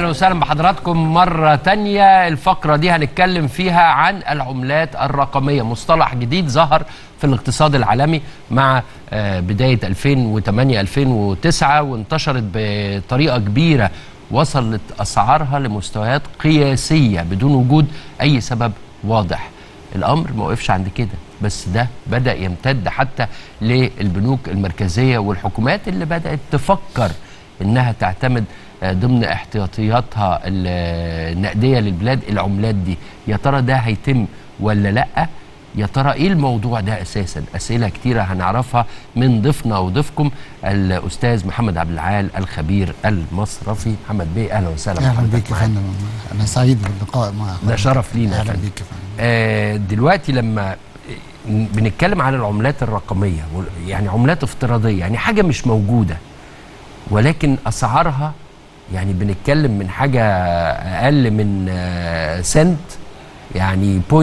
اهلا وسهلا بحضراتكم مره تانية الفقره دي هنتكلم فيها عن العملات الرقميه مصطلح جديد ظهر في الاقتصاد العالمي مع آه، بدايه 2008 2009 وانتشرت بطريقه كبيره وصلت اسعارها لمستويات قياسيه بدون وجود اي سبب واضح الامر ما وقفش عند كده بس ده بدا يمتد حتى للبنوك المركزيه والحكومات اللي بدات تفكر انها تعتمد آه، ضمن احتياطياتها ال- النقديه للبلاد العملات دي يا ترى ده هيتم ولا لا يا ترى ايه الموضوع ده اساسا اسئله كتيره هنعرفها من ضيفنا وضيفكم الاستاذ محمد عبد العال الخبير المصرفي محمد بيه اهلا وسهلا اهلا بحضرتك بيك يا معانا. فندم انا سعيد باللقاء معك ده شرف لينا يا اهلا فندم. بيك يا فندم آه، دلوقتي لما بنتكلم عن العملات الرقميه وال- يعني عملات افتراضيه يعني حاجه مش موجوده ولكن اسعارها يعني بنتكلم من حاجه اقل من آه، سنت يعني 0.08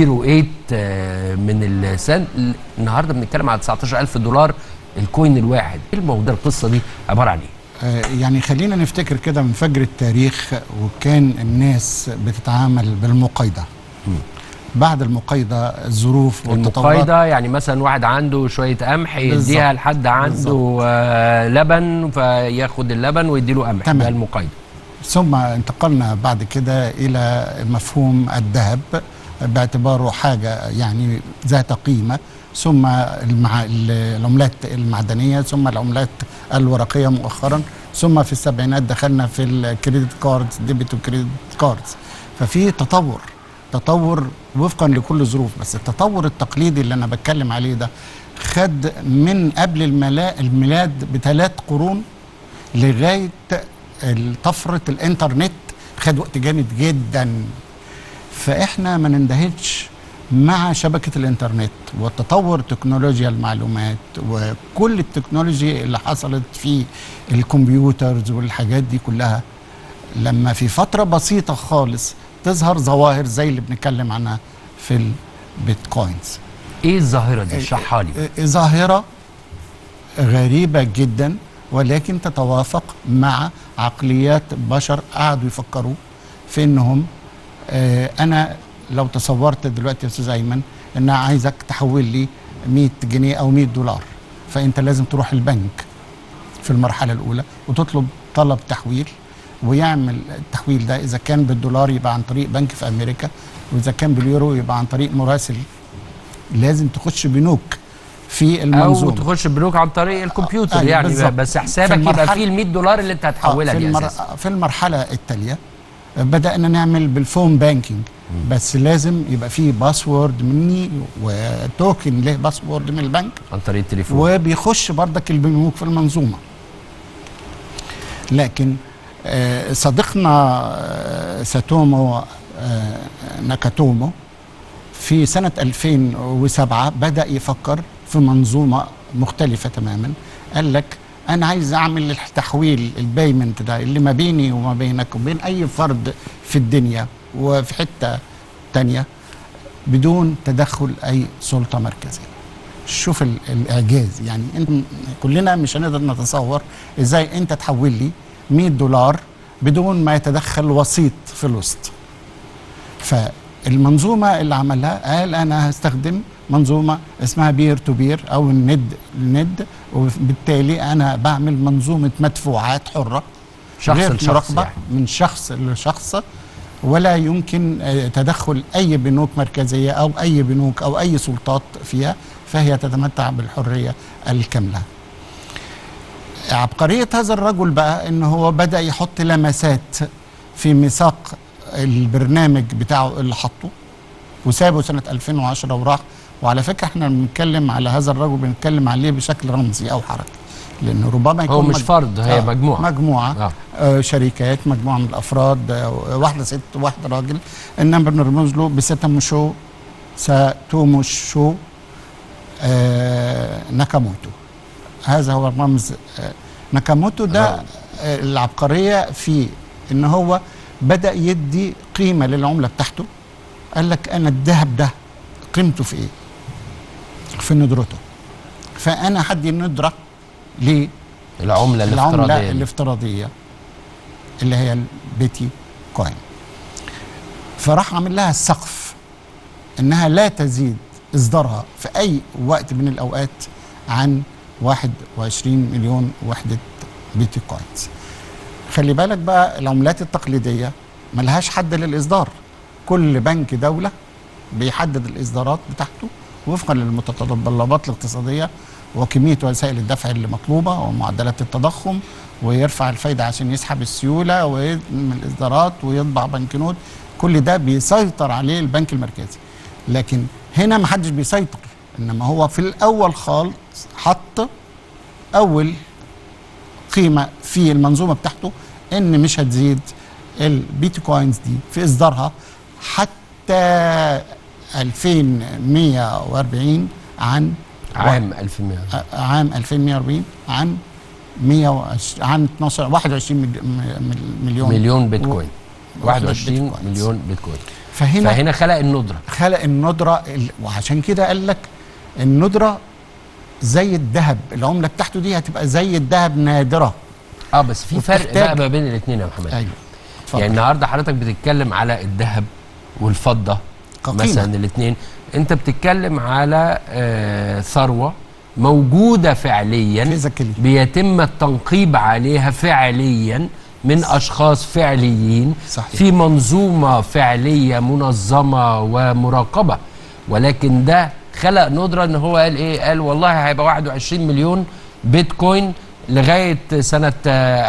آه، من السنت النهارده بنتكلم على 19000 دولار الكوين الواحد ايه الموضوع القصه دي عباره عن ايه آه، يعني خلينا نفتكر كده من فجر التاريخ وكان الناس بتتعامل بالمقايضه بعد المقايضه الظروف والتطورات المقايضة يعني مثلا واحد عنده شوية قمح يديها بالظبط. لحد عنده بالظبط. آه لبن فياخد اللبن ويديله قمح تمام. ده المقايضة ثم انتقلنا بعد كده الى مفهوم الذهب باعتباره حاجه يعني ذات قيمه ثم المع... العملات المعدنيه ثم العملات الورقيه مؤخرا ثم في السبعينات دخلنا في الكريدت كاردز ديبت وكريدت كاردز ففي تطور تطور وفقا لكل الظروف بس التطور التقليدي اللي انا بتكلم عليه ده خد من قبل الملا... الميلاد بثلاث قرون لغايه طفره الانترنت خد وقت جامد جدا فاحنا ما نندهش مع شبكه الانترنت وتطور تكنولوجيا المعلومات وكل التكنولوجي اللي حصلت في الكمبيوترز والحاجات دي كلها لما في فتره بسيطه خالص تظهر ظواهر زي اللي بنتكلم عنها في البيتكوينز ايه الظاهرة دي اشرحها لي ظاهرة غريبة جدا ولكن تتوافق مع عقليات بشر قعدوا يفكروا في انهم آه انا لو تصورت دلوقتي يا استاذ ايمن ان أنا عايزك تحول لي 100 جنيه او 100 دولار فانت لازم تروح البنك في المرحله الاولى وتطلب طلب تحويل ويعمل التحويل ده اذا كان بالدولار يبقى عن طريق بنك في امريكا واذا كان باليورو يبقى عن طريق مراسل لازم تخش بنوك في او المنظومه تخش البنوك عن طريق الكمبيوتر أيوة يعني بالظبط. بس في حسابك يبقى المرحلة- فيه ال 100 دولار اللي انت هتحولها في, دي المر... اساسا في المرحله التاليه بدانا نعمل بالفون بانكينج بس لازم يبقى فيه باسورد مني وتوكن له باسورد من البنك عن طريق التليفون وبيخش بردك البنوك في المنظومه لكن آه، صديقنا آه، ساتومو آه، ناكاتومو في سنة 2007 بدأ يفكر في منظومة مختلفة تماما قال لك أنا عايز أعمل التحويل البيمنت ده اللي ما بيني وما بينك وبين أي فرد في الدنيا وفي حتة تانية بدون تدخل أي سلطة مركزية شوف ال- الإعجاز يعني انت كلنا مش هنقدر نتصور إزاي أنت تحول لي 100 دولار بدون ما يتدخل وسيط في الوسط فالمنظومه اللي عملها قال انا هستخدم منظومه اسمها بير تو بير او الند الند وبالتالي انا بعمل منظومه مدفوعات حره شخص غير لشخص مراقبه يعني. من شخص لشخص ولا يمكن آه، تدخل اي بنوك مركزيه او اي بنوك او اي سلطات فيها فهي تتمتع بالحريه الكامله عبقرية هذا الرجل بقى ان هو بدأ يحط لمسات في ميثاق البرنامج بتاعه اللي حطه وسابه سنة 2010 وراح وعلى فكرة احنا بنتكلم على هذا الرجل بنتكلم عليه بشكل رمزي او حركي لانه ربما يكون هو مش مج- فرد هي مجموعة مجموعة آه. آه شركات مجموعة من الافراد آه واحدة ست واحد راجل انما بنرمز له بستاموشو ساتوموشو آه ناكاموتو هذا هو الرمز آه، ناكاموتو ده الرمز. آه، العبقريه في ان هو بدا يدي قيمه للعمله بتاعته قال لك انا الذهب ده قيمته في ايه؟ في ندرته فانا هدي الندره العملة للعمله الافتراضية دي. الافتراضيه اللي هي البيتي كوين فراح عامل لها السقف انها لا تزيد اصدارها في اي وقت من الاوقات عن 21 مليون وحده بيتي كوينز خلي بالك بقى العملات التقليديه ملهاش حد للاصدار كل بنك دوله بيحدد الاصدارات بتاعته وفقا للمتطلبات الاقتصاديه وكميه وسائل الدفع اللي مطلوبه ومعدلات التضخم ويرفع الفايده عشان يسحب السيوله ويعمل اصدارات ويطبع بنكنوت كل ده بيسيطر عليه البنك المركزي لكن هنا ما حدش بيسيطر انما هو في الاول خالص حط اول قيمه في المنظومه بتاعته ان مش هتزيد البيتكوينز دي في اصدارها حتى 2140 عن عام 1100 عام 2140 عن 120 عن 12 21 مل- م- مليون مليون بيتكوين و- 21 بيتكوينز. مليون بيتكوين فهنا فهنا خلق الندره خلق الندره ال- وعشان كده قال لك الندره زي الذهب العمله بتاعته دي هتبقى زي الذهب نادره اه بس في فرق وبتحتاج- بقى ما بين الاثنين يا محمد ايوه اتفضل. يعني النهارده حضرتك بتتكلم على الذهب والفضه كقيمة. مثلا الاثنين انت بتتكلم على آه ثروه موجوده فعليا فيزيكالي بيتم التنقيب عليها فعليا من اشخاص فعليين صحيح. في منظومه فعليه منظمه ومراقبه ولكن ده خلق ندره ان هو قال ايه قال والله هيبقى 21 مليون بيتكوين لغايه سنه آه،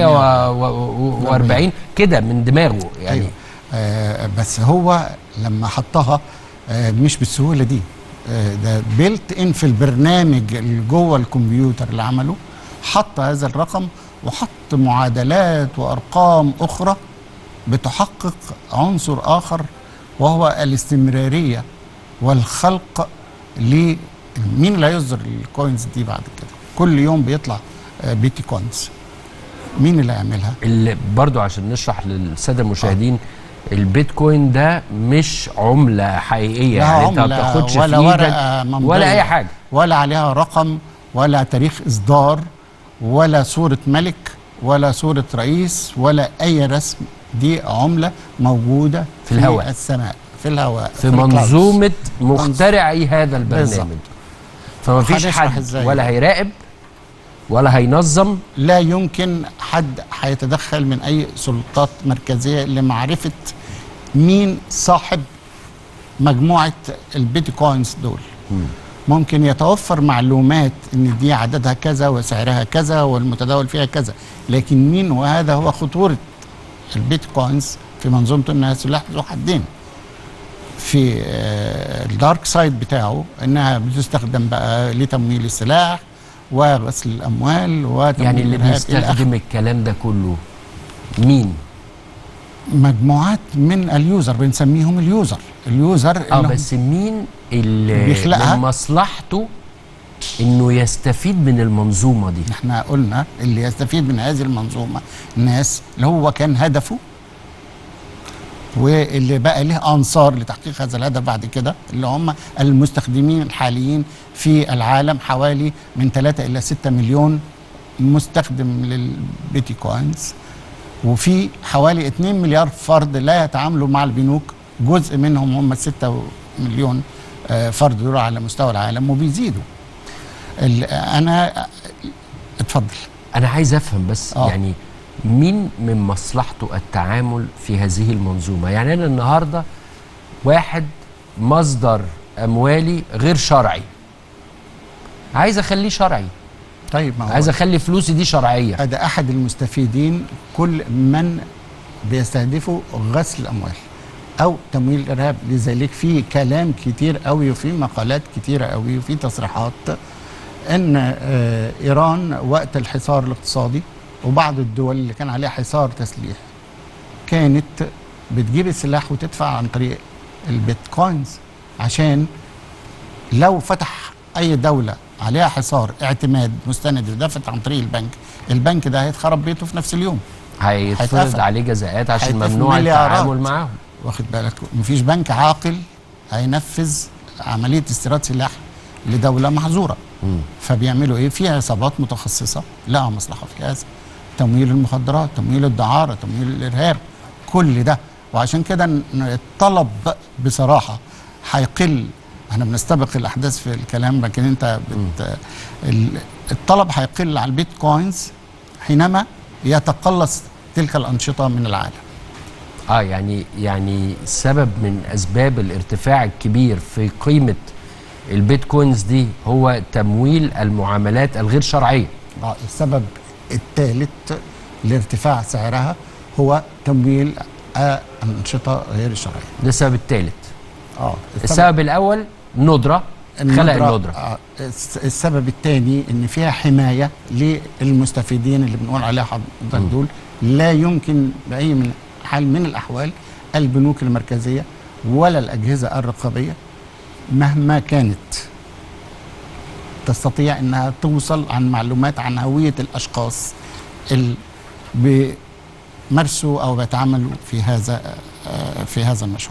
2140 كده من دماغه يعني أيوة. آه بس هو لما حطها آه مش بالسهوله دي آه ده بيلت ان في البرنامج اللي جوه الكمبيوتر اللي عمله حط هذا الرقم وحط معادلات وارقام اخرى بتحقق عنصر اخر وهو الاستمراريه والخلق ل مين اللي هيصدر الكوينز دي بعد كده كل يوم بيطلع آه بيتي كوينز مين اللي هيعملها اللي برضو عشان نشرح للساده المشاهدين البيتكوين ده مش عمله حقيقيه لا يعني انت ما عملة بتاخدش ولا في ورقة ايدك ممضية. ولا اي حاجه ولا عليها رقم ولا تاريخ اصدار ولا صوره ملك ولا صوره رئيس ولا اي رسم دي عمله موجوده في الهواء. السماء في الهواء في الكلاودز. منظومه مخترعي هذا البرنامج بالظبط. فما فيش هنشرح حد إزاي ولا ده. هيراقب ولا هينظم لا يمكن حد هيتدخل من اي سلطات مركزيه لمعرفه مين صاحب مجموعه البيتكوينز دول ممكن يتوفر معلومات ان دي عددها كذا وسعرها كذا والمتداول فيها كذا لكن مين وهذا هو خطوره البيتكوينز في منظومه انها سلاح ذو حدين في آه، الدارك سايد بتاعه انها بتستخدم بقى لتمويل السلاح وغسل الاموال وتمويل يعني اللي الإرهاب إلى آخره. بيستخدم الكلام ده كله مين مجموعات من اليوزر بنسميهم اليوزر اليوزر اه اللي هم- بس مين اللي بيخلقها؟ من مصلحته انه يستفيد من المنظومه دي احنا قلنا اللي يستفيد من هذه المنظومه الناس اللي هو كان هدفه واللي بقى له انصار لتحقيق هذا الهدف بعد كده اللي هم المستخدمين الحاليين في العالم حوالي من 3 الى 6 مليون مستخدم للبيتكوينز وفي حوالي 2 مليار فرد لا يتعاملوا مع البنوك جزء منهم هم 6 مليون آه، فرد دول على مستوى العالم وبيزيدوا ال- انا اتفضل انا عايز افهم بس آه. يعني مين من مصلحته التعامل في هذه المنظومه يعني انا النهارده واحد مصدر اموالي غير شرعي عايز اخليه شرعي طيب ما هو عايز اخلي فلوسي دي شرعيه هذا احد المستفيدين كل من بيستهدفوا غسل الاموال او تمويل الارهاب لذلك في كلام كتير قوي وفي مقالات كتيره قوي وفي تصريحات ان آه، ايران وقت الحصار الاقتصادي وبعض الدول اللي كان عليها حصار تسليح كانت بتجيب السلاح وتدفع عن طريق البيتكوينز عشان لو فتح اي دوله عليها حصار اعتماد مستند ودفعت عن طريق البنك البنك ده هيتخرب بيته في نفس اليوم هيتفرض هيتقفل. عليه جزاءات عشان هيتقفل ممنوع مليارات. التعامل معاهم واخد بالك مفيش بنك عاقل هينفذ عمليه استيراد سلاح لدوله محظوره مم. فبيعملوا ايه في عصابات متخصصه لها مصلحه في هذا تمويل المخدرات تمويل الدعاره تمويل الارهاب كل ده وعشان كده ن- الطلب بصراحه هيقل احنا بنستبق الاحداث في الكلام لكن انت بت ال- الطلب هيقل على البيتكوينز حينما يتقلص تلك الانشطه من العالم اه يعني يعني سبب من اسباب الارتفاع الكبير في قيمه البيتكوينز دي هو تمويل المعاملات الغير شرعيه آه، السبب الثالث لارتفاع سعرها هو تمويل آه، الانشطه غير الشرعيه ده السبب الثالث اه السبب الاول ندره خلق الندره آه، الس- السبب الثاني ان فيها حمايه للمستفيدين اللي بنقول عليها حضرتك دول لا يمكن باي من حال من الاحوال البنوك المركزيه ولا الاجهزه الرقابيه مهما كانت تستطيع انها توصل عن معلومات عن هويه الاشخاص اللي بيمارسوا او بيتعاملوا في هذا آه، في هذا النشاط.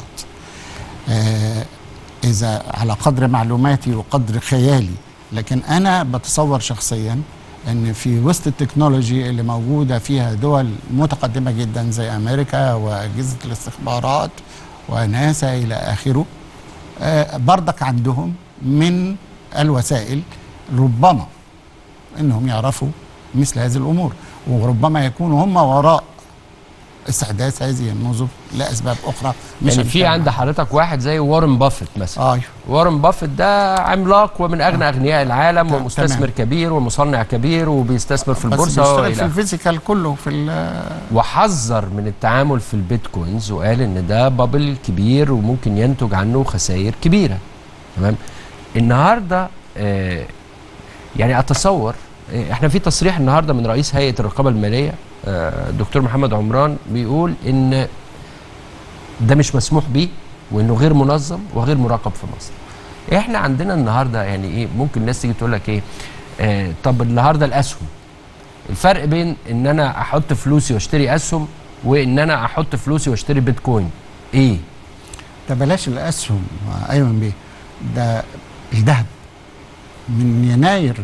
آه، اذا على قدر معلوماتي وقدر خيالي لكن انا بتصور شخصيا ان في وسط التكنولوجي اللي موجوده فيها دول متقدمه جدا زي امريكا واجهزه الاستخبارات وناسا الى اخره آه، برضك عندهم من الوسائل ربما انهم يعرفوا مثل هذه الامور وربما يكونوا هم وراء استحداث هذه النظم لاسباب اخرى مش يعني في هنتكلم عند حضرتك واحد زي وارن بافيت مثلا اه أيوه. وارن بافيت ده عملاق ومن اغنى اغنياء العالم تمام. ومستثمر كبير ومصنع كبير وبيستثمر في بس البورصه بيشتغل في وإلى الفيزيكال كله في ال- وحذر من التعامل في البيتكوينز وقال ان ده بابل كبير وممكن ينتج عنه خسائر كبيره تمام النهارده آه يعني اتصور آه، احنا في تصريح النهارده من رئيس هيئه الرقابه الماليه آه، الدكتور محمد عمران بيقول ان ده مش مسموح بيه وانه غير منظم وغير مراقب في مصر احنا عندنا النهارده يعني ايه ممكن الناس تيجي تقول لك ايه آه طب النهارده الاسهم الفرق بين ان انا احط فلوسي واشتري اسهم وان انا احط فلوسي واشتري بيتكوين ايه ده بلاش الاسهم آه، ايمن بيه ده الذهب من يناير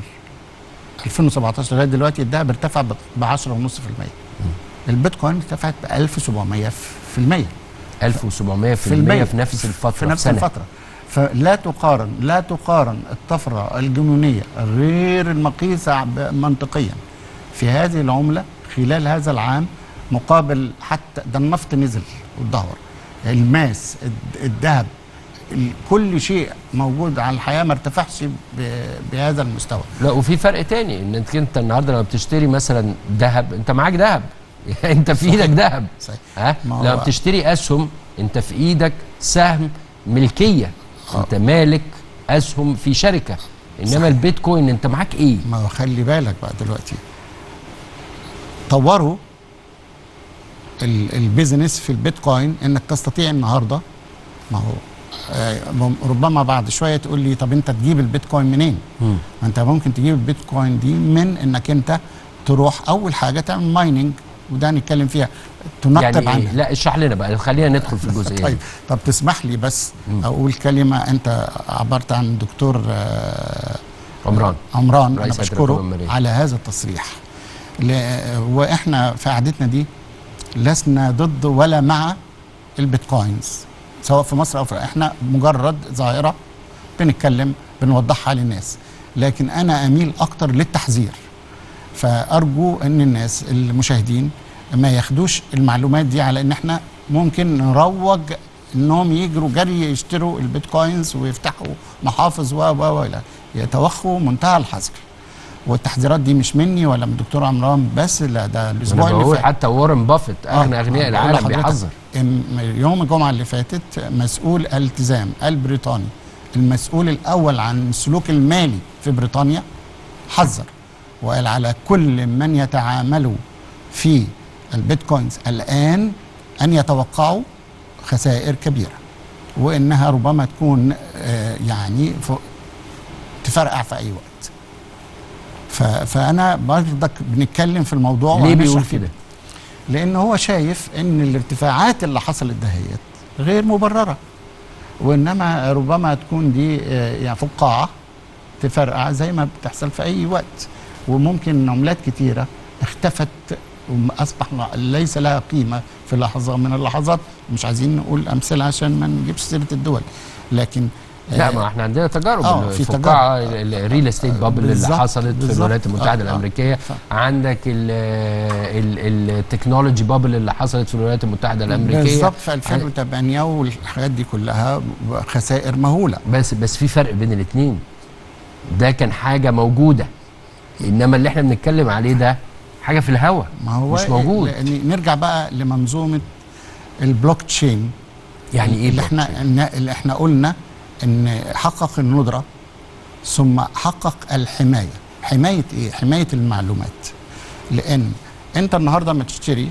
2017 لغايه دلوقتي الذهب ارتفع ب 10.5% البيتكوين ارتفعت ب 1700% 1700% في, المية. في نفس الفتره في نفس سنة. الفتره فلا تقارن لا تقارن الطفره الجنونيه غير المقيسه ب- منطقيا في هذه العمله خلال هذا العام مقابل حتى ده النفط نزل واتدهور الماس الد- الذهب ال- كل شيء موجود على الحياه ما ارتفعش ب- بهذا المستوى لا وفي فرق تاني ان انت انت النهارده لما بتشتري مثلا ذهب انت معاك ذهب انت في ايدك ذهب صحيح. ها ما هو- لما بتشتري اسهم انت في ايدك سهم ملكيه انت مالك اسهم في شركه انما صحيح. البيتكوين انت معاك ايه ما هو خلي بالك بقى دلوقتي طوروا ال- البيزنس في البيتكوين انك تستطيع النهارده ما هو آه، مم- ربما بعد شويه تقول لي طب انت تجيب البيتكوين منين؟ مم. ما انت ممكن تجيب البيتكوين دي من انك انت تروح اول حاجه تعمل مايننج وده هنتكلم فيها تنقب يعني إيه؟ عنها لا اشرح لنا بقى خلينا ندخل في الجزئيه طيب دي. طب تسمح لي بس اقول كلمه انت عبرت عن الدكتور آه، عمران عمران انا رئيس هيئة بشكره الرقابة المالية. على هذا التصريح ل- واحنا في قعدتنا دي لسنا ضد ولا مع البيتكوينز سواء في مصر او في احنا مجرد ظاهره بنتكلم بنوضحها للناس لكن انا اميل اكتر للتحذير فارجو ان الناس المشاهدين ما ياخدوش المعلومات دي على ان احنا ممكن نروج انهم يجروا جري يشتروا البيتكوينز ويفتحوا محافظ و و و لا يتوخوا منتهى الحذر والتحذيرات دي مش مني ولا من الدكتور عمران بس لا ده الاسبوع انا اللي بقول فات حتى وارن بافيت اغنى آه، اغنياء آه، العالم بقول لحضرتك بيحذر إم- يوم الجمعة اللي فاتت مسؤول الالتزام البريطاني المسؤول الأول عن السلوك المالي في بريطانيا حذر وقال على كل من يتعاملوا في البيتكوينز الآن أن يتوقعوا خسائر كبيرة وإنها ربما تكون آه، يعني ف- تفرقع في أي وقت ف- فأنا برضك بنتكلم في الموضوع ليه وهنشرح بيقول فيه. كده لان هو شايف ان الارتفاعات اللي حصلت دهيت غير مبرره وانما ربما تكون دي آه، يعني فقاعه تفرقع زي ما بتحصل في اي وقت وممكن عملات كتيره اختفت واصبح ليس لها قيمه في لحظه من اللحظات مش عايزين نقول امثله عشان ما نجيبش سيره الدول لكن لا آه، ما احنا عندنا تجارب آه، في الفقاعه الريل استيت بابل اللي بالظبط، حصلت في بالظبط. الولايات المتحده آه، آه. الامريكيه ف- عندك التكنولوجي بابل اللي حصلت في الولايات المتحده الامريكيه بالظبط في 2008 والحاجات دي كلها خسائر مهوله بس بس في فرق بين الاثنين ده كان حاجه موجوده انما اللي احنا بنتكلم عليه ده حاجه في الهوا ما هو مش موجود لأن نرجع بقى لمنظومه البلوك تشين يعني ايه اللي blockchain؟ احنا اللي احنا قلنا ان حقق الندره ثم حقق الحمايه حمايه ايه حمايه المعلومات لان انت النهارده ما تشتري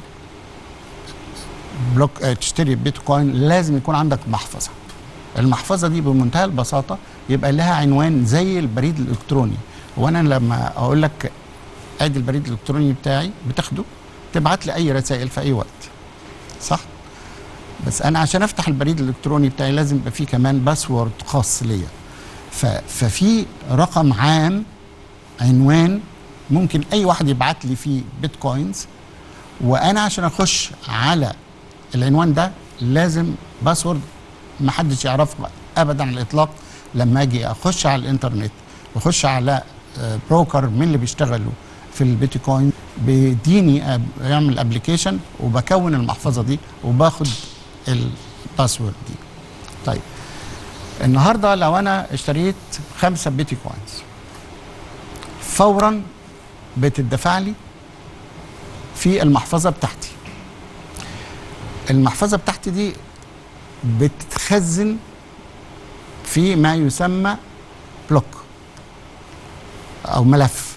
بلوك اه تشتري بيتكوين لازم يكون عندك محفظه المحفظه دي بمنتهى البساطه يبقى لها عنوان زي البريد الالكتروني وانا لما اقول لك ادي البريد الالكتروني بتاعي بتاخده تبعت لي اي رسائل في اي وقت صح بس انا عشان افتح البريد الالكتروني بتاعي لازم يبقى فيه كمان باسورد خاص ليا ف- ففي رقم عام عنوان ممكن اي واحد يبعت لي فيه بيتكوينز وانا عشان اخش على العنوان ده لازم باسورد ما حدش يعرفه ابدا على الاطلاق لما اجي اخش على الانترنت واخش على آه، بروكر من اللي بيشتغلوا في البيتكوين بيديني أب- يعمل ابلكيشن وبكون المحفظه دي وباخد الباسورد دي طيب النهارده لو انا اشتريت خمسه بيتكوينز فورا بتدفع لي في المحفظه بتاعتي المحفظه بتاعتي دي بتتخزن في ما يسمى بلوك او ملف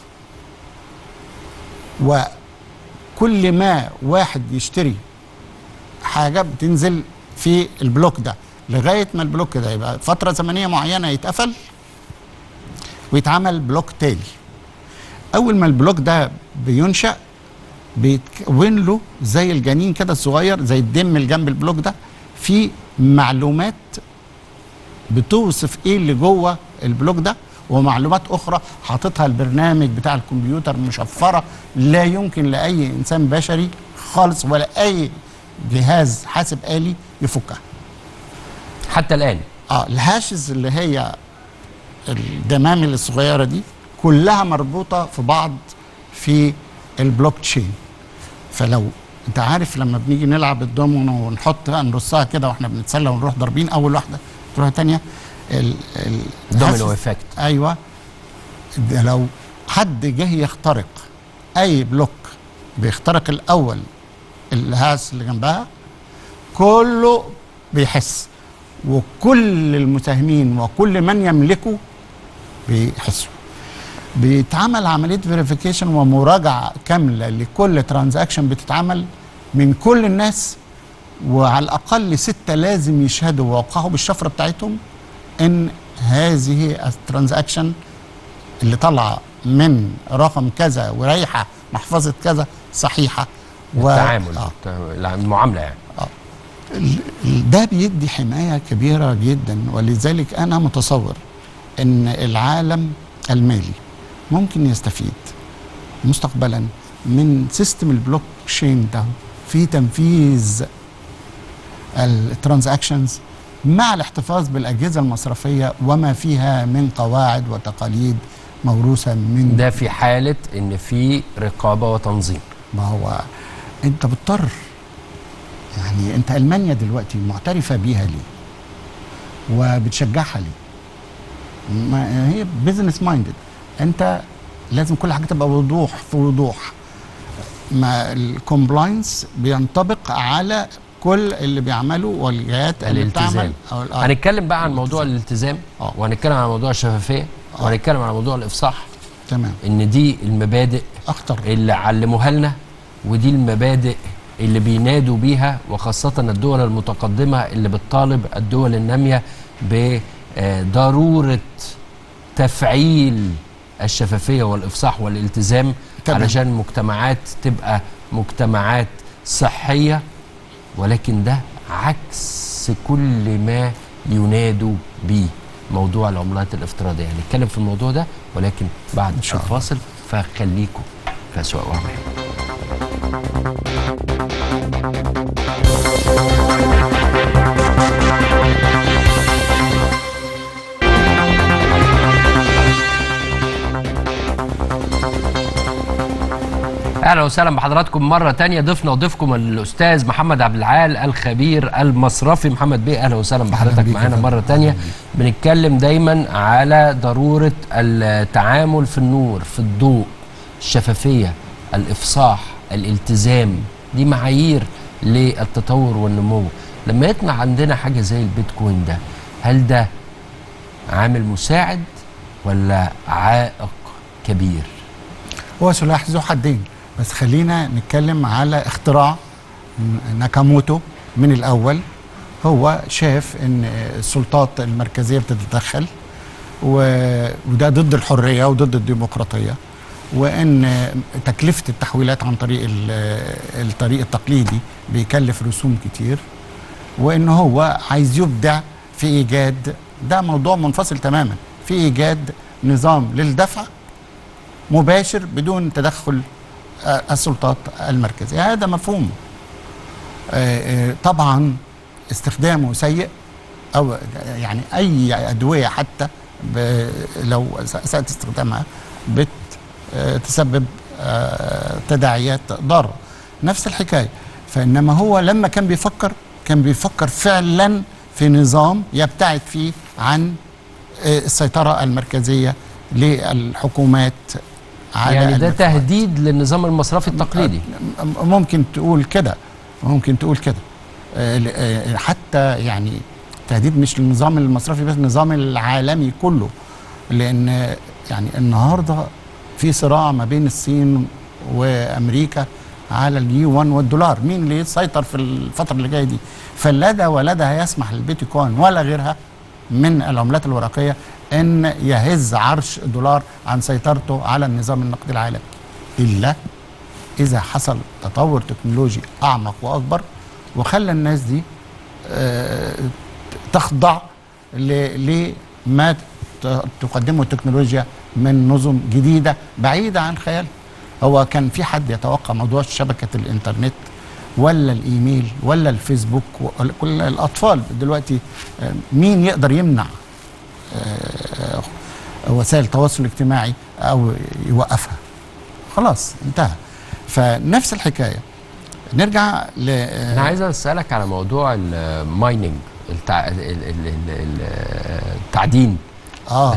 وكل ما واحد يشتري حاجه بتنزل في البلوك ده لغايه ما البلوك ده يبقى فتره زمنيه معينه يتقفل ويتعمل بلوك تاني اول ما البلوك ده بينشا بيتكون له زي الجنين كده الصغير زي الدم اللي جنب البلوك ده في معلومات بتوصف ايه اللي جوه البلوك ده ومعلومات اخرى حاططها البرنامج بتاع الكمبيوتر مشفره لا يمكن لاي انسان بشري خالص ولا اي جهاز حاسب آلي يفكها حتى الان اه الهاشز اللي هي الدمامل الصغيره دي كلها مربوطه في بعض في البلوك تشين فلو انت عارف لما بنيجي نلعب الدومينو ونحط نرصها كده واحنا بنتسلى ونروح ضاربين اول واحده تروح تانية ال ال دومينو الهاشز- افكت ايوه ده لو حد جه يخترق اي بلوك بيخترق الاول الهاس اللي جنبها كله بيحس وكل المساهمين وكل من يملكه بيحسوا بيتعمل عمليه فيريفيكيشن ومراجعه كامله لكل ترانزاكشن بتتعمل من كل الناس وعلى الاقل سته لازم يشهدوا ويوقعوا بالشفره بتاعتهم ان هذه الترانزاكشن اللي طالعه من رقم كذا ورايحه محفظه كذا صحيحه و- التعامل آه. المعامله يعني ال- ال- ده بيدي حمايه كبيره جدا ولذلك انا متصور ان العالم المالي ممكن يستفيد مستقبلا من سيستم البلوك تشين ده في تنفيذ الترانزاكشنز مع الاحتفاظ بالاجهزه المصرفيه وما فيها من قواعد وتقاليد موروثه من ده في حاله ان في رقابه وتنظيم ما هو انت بتضطر يعني انت المانيا دلوقتي معترفه بيها ليه وبتشجعها ليه ما هي بزنس مايندد انت لازم كل حاجه تبقى وضوح في وضوح ما الكومبلاينس بينطبق على كل اللي بيعملوا والجهات اللي الالتزام بتعمل أو ال- آه. هنتكلم بقى عن موضوع الالتزام آه. وهنتكلم عن موضوع الشفافيه آه. وهنتكلم عن موضوع الافصاح تمام ان دي المبادئ اخطر اللي علموها لنا ودي المبادئ اللي بينادوا بيها وخاصة الدول المتقدمة اللي بتطالب الدول النامية بضرورة تفعيل الشفافية والإفصاح والالتزام تمام. علشان المجتمعات تبقى مجتمعات صحية ولكن ده عكس كل ما ينادوا به موضوع العملات الافتراضية هنتكلم في الموضوع ده ولكن بعد إن شاء الله. الفاصل فخليكم في أسواق وعمل اهلا وسهلا بحضراتكم مره تانية ضيفنا وضيفكم الاستاذ محمد عبد العال الخبير المصرفي محمد بيه اهلا وسهلا بحضرتك بيك يا معانا فندم. مره تانية بنتكلم دايما على ضروره التعامل في النور في الضوء الشفافيه الافصاح الالتزام دي معايير للتطور والنمو لما يطلع عندنا حاجه زي البيتكوين ده هل ده عامل مساعد ولا عائق كبير هو سلاح ذو حدين بس خلينا نتكلم على اختراع ناكاموتو من الاول هو شاف ان السلطات المركزيه بتتدخل و- وده ضد الحريه وضد الديمقراطيه وان تكلفه التحويلات عن طريق ال- الطريق التقليدي بيكلف رسوم كتير وان هو عايز يبدع في ايجاد ده موضوع منفصل تماما في ايجاد نظام للدفع مباشر بدون تدخل آه، السلطات المركزيه هذا مفهوم آه، آه، طبعا استخدامه سيء او يعني اي ادويه حتى ب- لو اسات استخدامها بتسبب تداعيات ضاره نفس الحكايه فانما هو لما كان بيفكر كان بيفكر فعلا في نظام يبتعد فيه عن آه، السيطره المركزيه للحكومات على يعني ده المدفوعات. تهديد للنظام المصرفي التقليدي م- ممكن تقول كده ممكن تقول كده آه، ل- آه، حتى يعني تهديد مش للنظام المصرفي بس النظام العالمي كله لان آه، يعني النهارده في صراع ما بين الصين وامريكا على اليوان والدولار مين اللي يسيطر في الفتره اللي جايه دي فلا ده ولا ده هيسمح للبيتكوين ولا غيرها من العملات الورقيه ان يهز عرش الدولار عن سيطرته على النظام النقدي العالمي الا اذا حصل تطور تكنولوجي اعمق واكبر وخلى الناس دي آه، تخضع ل- لما ت- تقدمه التكنولوجيا من نظم جديده بعيده عن خيال هو كان في حد يتوقع موضوع شبكه الانترنت ولا الايميل ولا الفيسبوك ولا- كل الاطفال دلوقتي آه، مين يقدر يمنع آه، وسائل التواصل الاجتماعي او يوقفها خلاص انتهى فنفس الحكايه نرجع ل انا عايز اسالك على موضوع المايننج التع... ال- ال- ال- ال- التعدين اه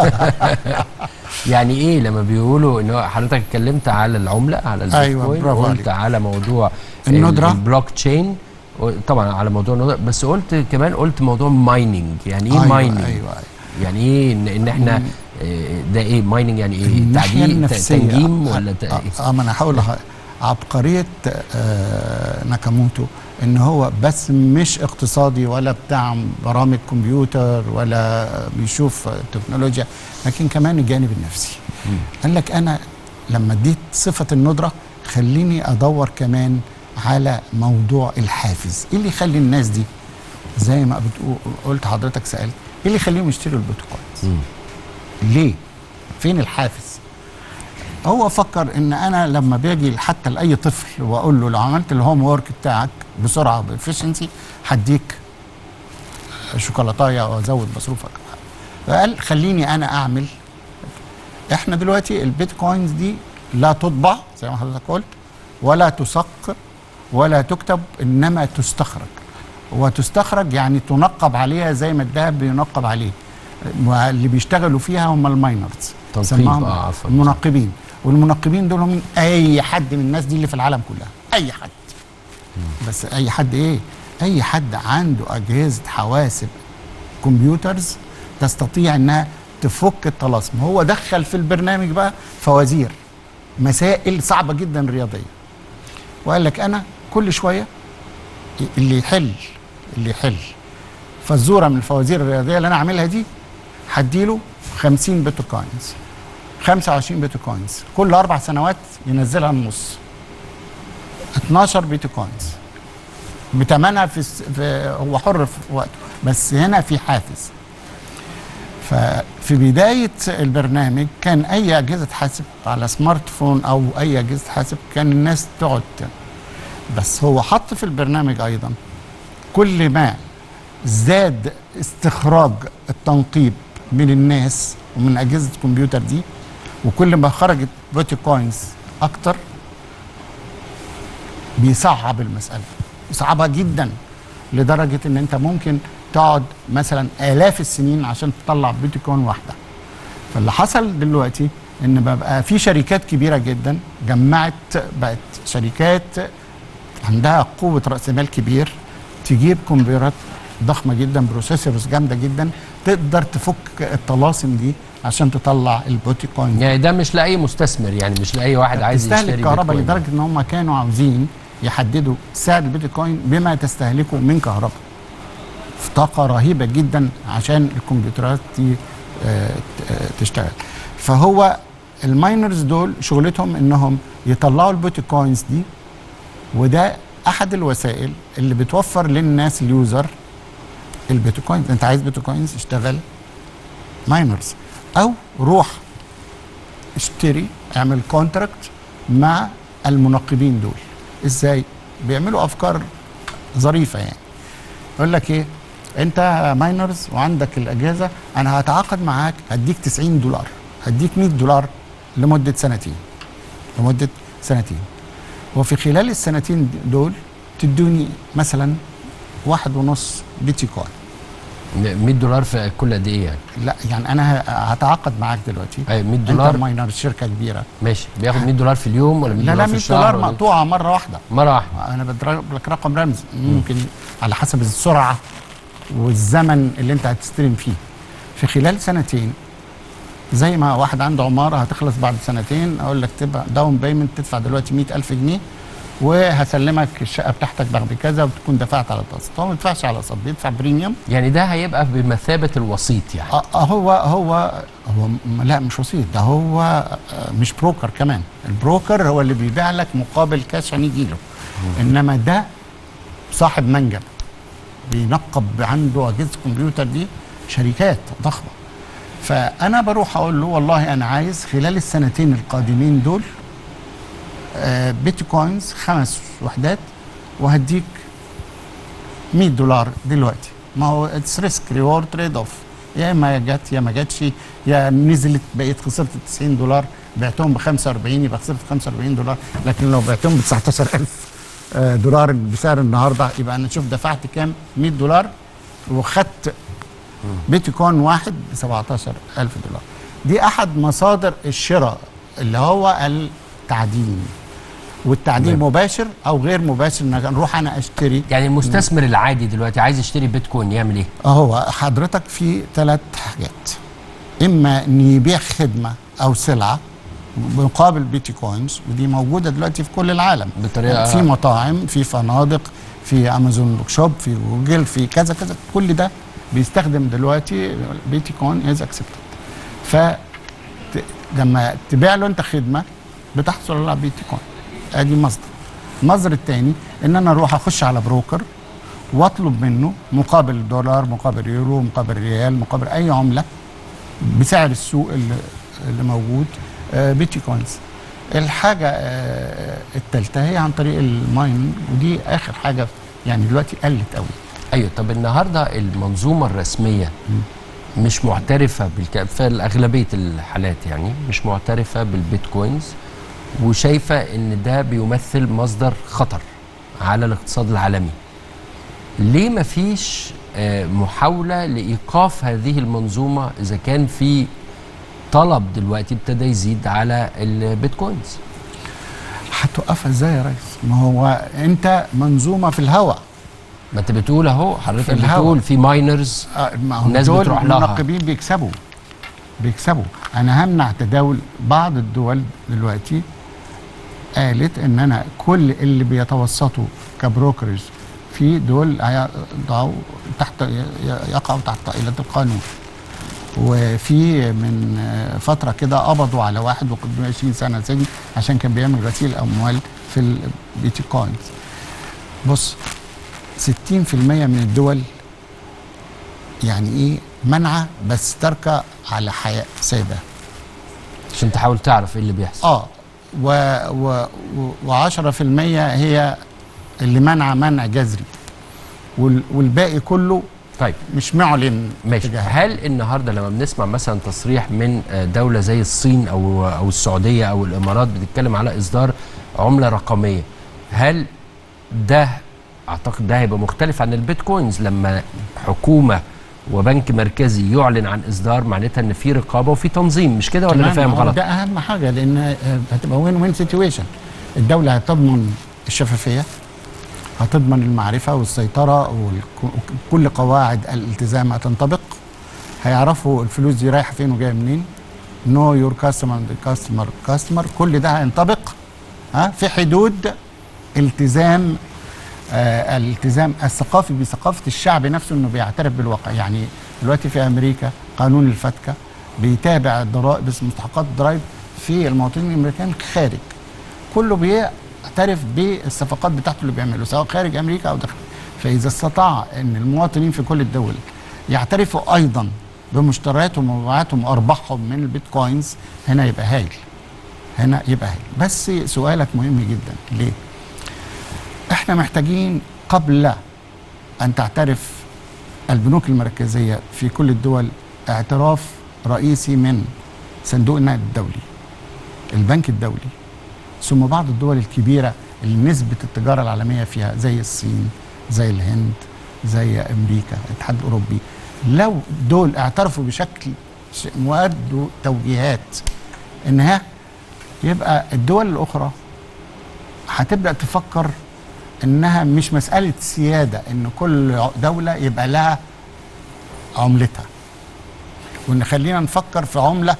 يعني ايه لما بيقولوا ان هو حضرتك اتكلمت على العمله على أيوة، البيتكوين برافو قلت عليك. على موضوع الندرة. ال- البلوك تشين طبعا على موضوع الندرة بس قلت كمان قلت موضوع مايننج يعني ايه أيوة، مايننج ايوه ايوه يعني ايه ان, إن احنا آه، ده ايه مايننج يعني ايه الناحيه تعدين النفسيه تنجيم ولا ت... اه, آه ما انا هقول لها عبقريه آه ناكاموتو ان هو بس مش اقتصادي ولا بتاع برامج كمبيوتر ولا بيشوف تكنولوجيا لكن كمان الجانب النفسي قال لك انا لما اديت صفه الندره خليني ادور كمان على موضوع الحافز ايه اللي يخلي الناس دي زي ما بتقول قلت حضرتك سالت ايه اللي يخليهم يشتروا البيتكوين ليه فين الحافز هو فكر ان انا لما باجي حتى لاي طفل واقول له لو عملت الهوم وورك بتاعك بسرعه بافشنسي هديك شوكولاتايه وازود مصروفك فقال خليني انا اعمل احنا دلوقتي البيتكوينز دي لا تطبع زي ما حضرتك قلت ولا تسق ولا تكتب انما تستخرج وتستخرج يعني تنقب عليها زي ما الذهب بينقب عليه واللي بيشتغلوا فيها هم الماينرز تنقيب، سماهم آه، عفواً. المنقبين والمنقبين دول هم اي حد من الناس دي اللي في العالم كلها اي حد بس اي حد ايه اي حد عنده اجهزه حواسب كمبيوترز تستطيع انها تفك الطلاسم هو دخل في البرنامج بقى فوازير مسائل صعبه جدا رياضيه وقال لك انا كل شويه اللي يحل اللي يحل فزوره من الفوازير الرياضيه اللي انا عاملها دي هديله 50 بيتكوينز 25 بيتكوينز كل اربع سنوات ينزلها النص 12 بيتكوينز بتمنها في, الس- في هو حر في وقته بس هنا في حافز ف في بدايه البرنامج كان اي اجهزه حاسب على سمارت فون او اي اجهزه حاسب كان الناس تقعد ت- بس هو حط في البرنامج ايضا كل ما زاد استخراج التنقيب من الناس ومن اجهزه الكمبيوتر دي وكل ما خرجت بوتي كوينز اكتر بيصعب المساله يصعبها جدا لدرجه ان انت ممكن تقعد مثلا الاف السنين عشان تطلع بيتي كوين واحده فاللي حصل دلوقتي ان بقى في شركات كبيره جدا جمعت بقت شركات عندها قوه راس مال كبير تجيب كمبيوترات ضخمه جدا بروسيسورز جامده جدا تقدر تفك الطلاسم دي عشان تطلع البوتي كوين يعني ده مش لاي مستثمر يعني مش لاي واحد عايز يشتري تستهلك كهرباء بيتكوين. لدرجه ان هم كانوا عاوزين يحددوا سعر البيتكوين بما تستهلكه من كهرباء في طاقه رهيبه جدا عشان الكمبيوترات دي آه، ت- آه، تشتغل فهو الماينرز دول شغلتهم انهم يطلعوا البيتكوينز دي وده احد الوسائل اللي بتوفر للناس اليوزر البيتكوينز انت عايز بيتكوينز اشتغل ماينرز او روح اشتري اعمل كونتراكت مع المنقبين دول ازاي بيعملوا افكار ظريفه يعني يقول لك ايه انت ماينرز وعندك الاجهزه انا هتعاقد معاك هديك 90 دولار هديك 100 دولار لمده سنتين لمده سنتين وفي خلال السنتين دول تدوني مثلا واحد ونص بيتكوين 100 دولار في كل قد ايه يعني؟ لا يعني انا ه- هتعاقد معاك دلوقتي أي 100 انت دولار ماينر شركه كبيره ماشي بياخد 100 دولار في اليوم ولا 100 لا دولار لا في 100 الشهر دولار ولا إيه؟ مقطوعه مره واحده مره واحده انا بضرب لك رقم رمزي ممكن على حسب السرعه والزمن اللي انت هتستلم فيه في خلال سنتين زي ما واحد عنده عماره هتخلص بعد سنتين اقول لك تبقى داون بيمنت تدفع دلوقتي 100000 جنيه وهسلمك الشقه بتاعتك بعد كذا وتكون دفعت على التقسيط هو ما بيدفعش على قسط بيدفع بريميوم يعني ده هيبقى بمثابه الوسيط يعني آه، آه، هو هو هو م- لا مش وسيط ده هو آه، مش بروكر كمان البروكر هو اللي بيبيع لك مقابل كاش عشان يجي له انما ده صاحب منجم بينقب عنده اجهزه كمبيوتر دي شركات ضخمه فانا بروح اقول له والله انا عايز خلال السنتين القادمين دول آه، بيتكوينز خمس وحدات وهديك 100 دولار دلوقتي ما هو اتس ريسك ريورد تريد اوف يا اما جت يا ما جاتش يا نزلت بقيت خسرت 90 دولار بعتهم ب 45 يبقى خسرت 45 دولار لكن لو بعتهم ب 19000 آه، دولار بسعر النهارده يبقى انا شوف دفعت كام 100 دولار وخدت بيتكوين واحد ب 17000 دولار دي احد مصادر الشراء اللي هو التعدين والتعدين تمام. مباشر او غير مباشر ان اروح انا اشتري يعني المستثمر العادي دلوقتي عايز يشتري بيتكوين يعمل ايه؟ هو حضرتك في ثلاث حاجات اما ان يبيع خدمه او سلعه مقابل بيتكوينز ودي موجوده دلوقتي في كل العالم بطريقة- في مطاعم في فنادق في امازون بوك شوب في جوجل في كذا كذا كل ده بيستخدم دلوقتي بيتكوين از اكسبتد ف ت- لما تبيع له انت خدمه بتحصل على بيتكوين ادي مصدر المصدر الثاني ان انا اروح اخش على بروكر واطلب منه مقابل دولار مقابل يورو مقابل ريال مقابل اي عمله بسعر السوق اللي, اللي موجود آه، بيتكوينز الحاجه آه، الثالثه هي عن طريق الماين ودي اخر حاجه يعني دلوقتي قلت قوي ايوه طب النهارده المنظومه الرسميه مش معترفه بالك... في اغلبيه الحالات يعني مش معترفه بالبيتكوينز وشايفه ان ده بيمثل مصدر خطر على الاقتصاد العالمي ليه ما فيش آه، محاوله لايقاف هذه المنظومه اذا كان في طلب دلوقتي ابتدى يزيد على البيتكوينز هتوقفها ازاي يا ريس ما هو انت منظومه في الهواء ما انت بتقول اهو حضرتك في الهوا. بتقول في ماينرز آه، ما هو الناس دول بتروح لها. المنقبين بيكسبوا بيكسبوا انا همنع تداول بعض الدول دلوقتي قالت ان انا كل اللي بيتوسطوا كبروكرز في دول هيقعوا تحت يقعوا تحت طائله القانون وفي من آه، فتره كده قبضوا على واحد وقدموا 20 سنه سجن عشان كان بيعمل غسيل اموال في البيتكوينز بص 60% من الدول يعني ايه منعه بس تركه على حياء سايبه عشان تحاول تعرف ايه اللي بيحصل اه و و و 10% هي اللي منع منع جذري وال والباقي كله طيب مش معلن ماشي تجاهها. هل النهارده لما بنسمع مثلا تصريح من آه، دوله زي الصين او او السعوديه او الامارات بتتكلم على اصدار عمله رقميه هل ده اعتقد ده هيبقى مختلف عن البيتكوينز لما حكومه وبنك مركزي يعلن عن اصدار معناتها ان في رقابه وفي تنظيم مش كده ولا انا تمام، فاهم هو غلط ده اهم حاجه لان آه، هتبقى وين وين سيتويشن الدوله هتضمن الشفافيه هتضمن المعرفه والسيطره وكل قواعد الالتزام هتنطبق هيعرفوا الفلوس دي رايحه فين وجايه منين نو يور كاستمر كاستمر كاستمر كل ده هينطبق ها في حدود التزام آه الالتزام الثقافي بثقافه الشعب نفسه انه بيعترف بالواقع يعني دلوقتي في امريكا قانون الفتكه بيتابع الضرائب بس مستحقات الضرائب في المواطنين الامريكان خارج كله بيعترف بالصفقات بتاعته اللي بيعمله سواء خارج امريكا او داخل فاذا استطاع ان المواطنين في كل الدول يعترفوا ايضا بمشترياتهم ومبيعاتهم وارباحهم من البيتكوينز هنا يبقى هايل هنا يبقى هايل بس سؤالك مهم جدا ليه احنا محتاجين قبل ان تعترف البنوك المركزيه في كل الدول اعتراف رئيسي من صندوق النقد الدولي البنك الدولي ثم بعض الدول الكبيره اللي نسبه التجاره العالميه فيها زي الصين زي الهند زي امريكا الاتحاد الاوروبي لو دول اعترفوا بشكل ش- وادوا توجيهات انها يبقى الدول الاخرى هتبدا تفكر انها مش مساله سياده ان كل دوله يبقى لها عملتها وان خلينا نفكر في عمله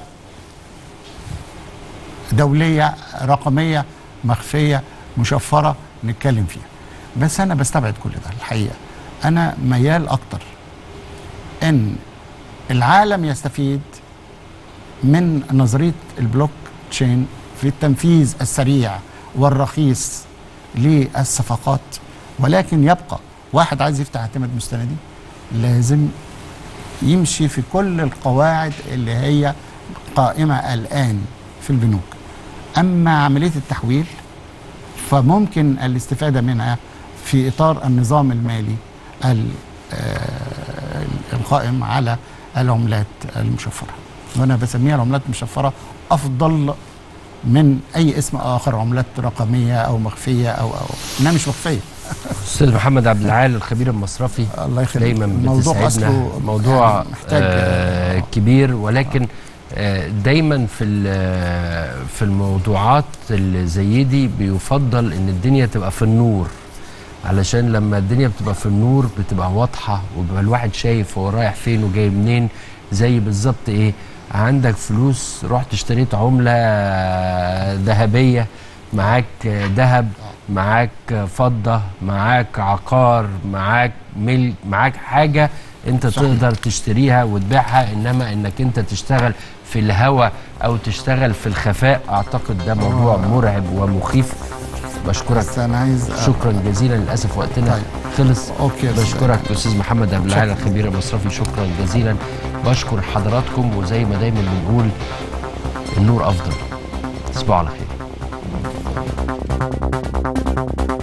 دوليه رقميه مخفيه مشفره نتكلم فيها بس انا بستبعد كل ده الحقيقه انا ميال اكتر ان العالم يستفيد من نظريه البلوك تشين في التنفيذ السريع والرخيص للصفقات ولكن يبقى واحد عايز يفتح اعتماد مستندي لازم يمشي في كل القواعد اللي هي قائمه الان في البنوك اما عمليه التحويل فممكن الاستفاده منها في اطار النظام المالي ال- آه، القائم على العملات المشفره وانا بسميها العملات المشفره افضل من اي اسم اخر عملات رقميه او مخفيه او او انها مش مخفيه استاذ محمد عبد العال الخبير المصرفي الله يخليك دايما الموضوع بتسعدنا أصله موضوع يعني محتاج آه كبير ولكن آه دايما في ال- في الموضوعات اللي زي دي بيفضل ان الدنيا تبقى في النور علشان لما الدنيا بتبقى في النور بتبقى واضحه وبيبقى الواحد شايف هو رايح فين وجاي منين زي بالظبط ايه عندك فلوس رحت اشتريت عمله ذهبيه معاك ذهب معاك فضه معاك عقار معاك ملك معاك حاجه انت صحيح. تقدر تشتريها وتبيعها انما انك انت تشتغل في الهوا او تشتغل في الخفاء اعتقد ده موضوع مرعب ومخيف بشكرك بس انا عايز شكرا جزيلا للاسف وقتنا طيب. خلص أوكي يا أستاذ. بشكرك استاذ محمد عبد العال شكراً. الخبير المصرفي شكرا جزيلا بشكر حضراتكم وزي ما دايما بنقول النور افضل تصبحوا على خير